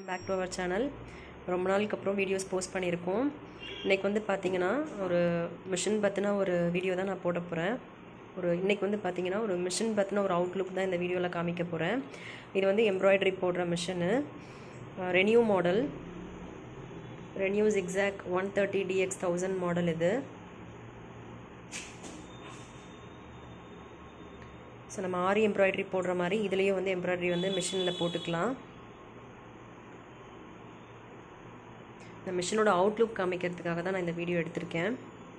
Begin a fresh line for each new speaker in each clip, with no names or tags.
welcome back to our channel ரொம்ப நாளுக்கு அப்புறம் வீடியோஸ் போஸ்ட் பண்ணியிருக்கோம் இன்றைக்கி வந்து பார்த்தீங்கன்னா ஒரு மிஷின் பற்றின ஒரு வீடியோ தான் நான் போட போகிறேன் ஒரு இன்றைக்கி வந்து பார்த்தீங்கன்னா ஒரு மிஷின் பற்றின ஒரு அவுட்லுக் தான் இந்த வீடியோவில் காமிக்க போகிறேன் இது வந்து எம்ப்ராய்டரி போடுற machine renew model renew zigzag one thirty DX thousand model இது ஸோ நம்ம ஆரி எம்ப்ராய்டரி போடுற மாதிரி இதுலேயும் வந்து எம்ப்ராய்டரி வந்து மிஷினில் போட்டுக்கலாம் இந்த மிஷினோட அவுட்லுக் காமிக்கிறதுக்காக தான் நான் இந்த வீடியோ எடுத்திருக்கேன்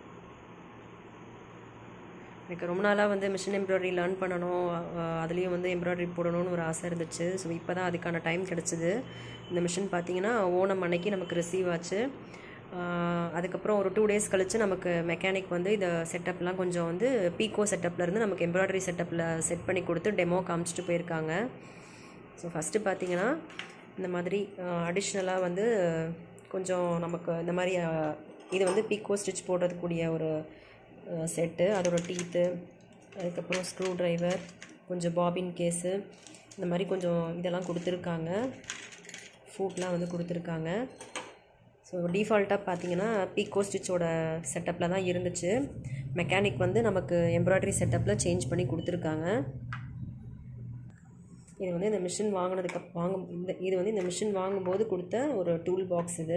எனக்கு ரொம்ப நாளாக வந்து மிஷின் எம்ப்ராய்டரி லேர்ன் பண்ணணும் அதுலேயும் வந்து எம்ப்ராய்டரி போடணும்னு ஒரு ஆசை இருந்துச்சு ஸோ இப்போ தான் அதுக்கான டைம் கிடச்சிது இந்த மிஷின் பார்த்திங்கன்னா ஓணம் அன்னைக்கு நமக்கு ரிசீவ் ஆச்சு அதுக்கப்புறம் ஒரு டூ டேஸ் கழித்து நமக்கு மெக்கானிக் வந்து இந்த செட்டப்லாம் கொஞ்சம் வந்து பீகோ செட்டப்லேருந்து நமக்கு எம்ப்ராய்டரி செட்டப்பில் செட் பண்ணி கொடுத்து டெமோ காமிச்சிட்டு போயிருக்காங்க ஸோ ஃபஸ்ட்டு பார்த்தீங்கன்னா இந்த மாதிரி அடிஷ்னலாக வந்து கொஞ்சம் நமக்கு இந்த மாதிரி இது வந்து பீக்கோ ஸ்டிச் போடுறதுக்கூடிய ஒரு செட்டு அதோட டீத்து அதுக்கப்புறம் ஸ்க்ரூ ட்ரைவர் கொஞ்சம் பாபின் கேஸு இந்த மாதிரி கொஞ்சம் இதெல்லாம் கொடுத்துருக்காங்க ஃபூட்லாம் வந்து கொடுத்துருக்காங்க ஸோ டிஃபால்ட்டாக பார்த்தீங்கன்னா பீக்கோ ஸ்டிச்சோட செட்டப்பில் தான் இருந்துச்சு மெக்கானிக் வந்து நமக்கு எம்ப்ராய்டரி செட்டப்பில் சேஞ்ச் பண்ணி கொடுத்துருக்காங்க இது வந்து இந்த மிஷின் வாங்கினதுக்கு வாங்கும் இந்த இது வந்து இந்த மிஷின் வாங்கும்போது கொடுத்த ஒரு டூல் பாக்ஸ் இது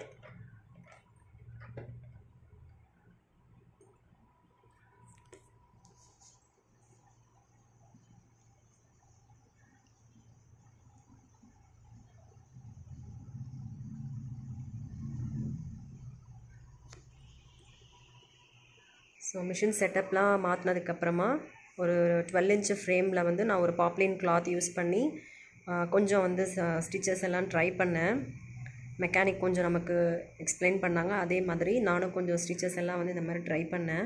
ஸோ மிஷின் செட்டப்லாம் மாற்றினதுக்கப்புறமா ஒரு டுவெல் இன்ச்சு ஃப்ரேமில் வந்து நான் ஒரு பாப்ளின் கிளாத் யூஸ் பண்ணி கொஞ்சம் வந்து ஸ்டிச்சஸ் எல்லாம் ட்ரை பண்ணேன் மெக்கானிக் கொஞ்சம் நமக்கு எக்ஸ்பிளைன் பண்ணாங்க அதே மாதிரி நானும் கொஞ்சம் ஸ்டிச்சஸ் எல்லாம் வந்து இந்த மாதிரி ட்ரை பண்ணேன்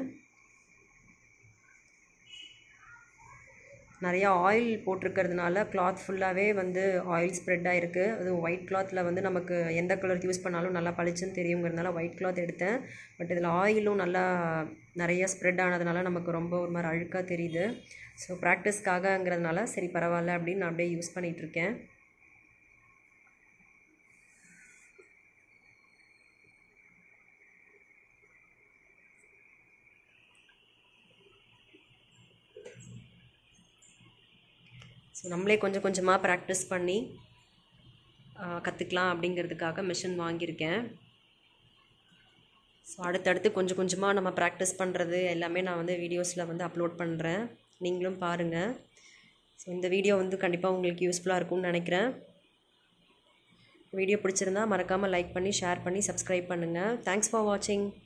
நிறையா ஆயில் போட்டிருக்கிறதுனால கிளாத் ஃபுல்லாகவே வந்து ஆயில் ஸ்ப்ரெட் ஆகிருக்கு அது ஒயிட் கிளாத்தில் வந்து நமக்கு எந்த கலர் யூஸ் பண்ணாலும் நல்லா பளிச்சுன்னு தெரியுங்கிறதுனால ஒயிட் கிளாத் எடுத்தேன் பட் இதில் ஆயிலும் நல்லா நிறைய ஸ்ப்ரெட் ஆனதுனால நமக்கு ரொம்ப ஒரு மாதிரி அழுக்காக தெரியுது ஸோ ப்ராக்டிஸ்க்காகங்கிறதுனால சரி பரவாயில்ல அப்படின்னு நான் அப்படியே யூஸ் பண்ணிகிட்ருக்கேன் ஸோ நம்மளே கொஞ்சம் கொஞ்சமாக ப்ராக்டிஸ் பண்ணி கற்றுக்கலாம் அப்படிங்கிறதுக்காக மிஷின் வாங்கியிருக்கேன் ஸோ அடுத்தடுத்து கொஞ்சம் கொஞ்சமாக நம்ம ப்ராக்டிஸ் பண்ணுறது எல்லாமே நான் வந்து வீடியோஸில் வந்து அப்லோட் பண்ணுறேன் நீங்களும் பாருங்கள் ஸோ இந்த வீடியோ வந்து கண்டிப்பாக உங்களுக்கு யூஸ்ஃபுல்லாக இருக்கும்னு நினைக்கிறேன் வீடியோ பிடிச்சிருந்தா மறக்காமல் லைக் பண்ணி ஷேர் பண்ணி சப்ஸ்கிரைப் பண்ணுங்கள் தேங்க்ஸ் ஃபார் வாட்சிங்